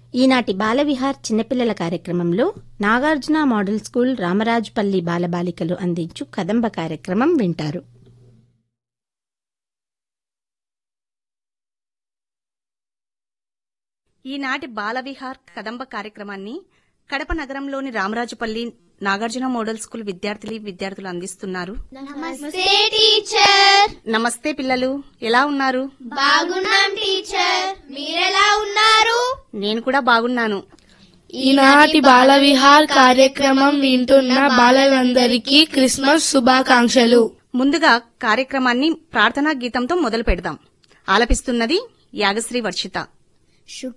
ఈనాటి బాలవిహార్ చిన్నపిల్లల కార్యక్రమంలో నాగార్జున మోడల్ స్కూల్ రామరాజుపల్లి బాలబాలికలు అందించు కదంబ కార్యక్రమం వింటారు ఈనాటి బాలవిహార్ కదంబ కార్యక్రమాన్ని కడప నగరంలోని రామరాజుపల్లి నాగార్జున మోడల్ స్కూల్ విద్యార్థులు విద్యార్థులు అందిస్తున్నారు నమస్తే టీచర్ నమస్తే పిల్లలు ఎలా ఉన్నారు బాగున్నాం టీచర్ మీరెలా ఉన్నారు నేను కూడా బాగున్నాను ఈనాటి బాల విహార్ కార్యక్రమం వింటున్న బాలలందరికీ క్రిస్మస్ శుభాకాంక్షలు ముందుగా కార్యక్రమాన్ని ప్రార్థనా గీతంతో మొదలు పెడదాం ఆలపిస్తున్నది యాగశ్రీ వర్షిత శుక్ర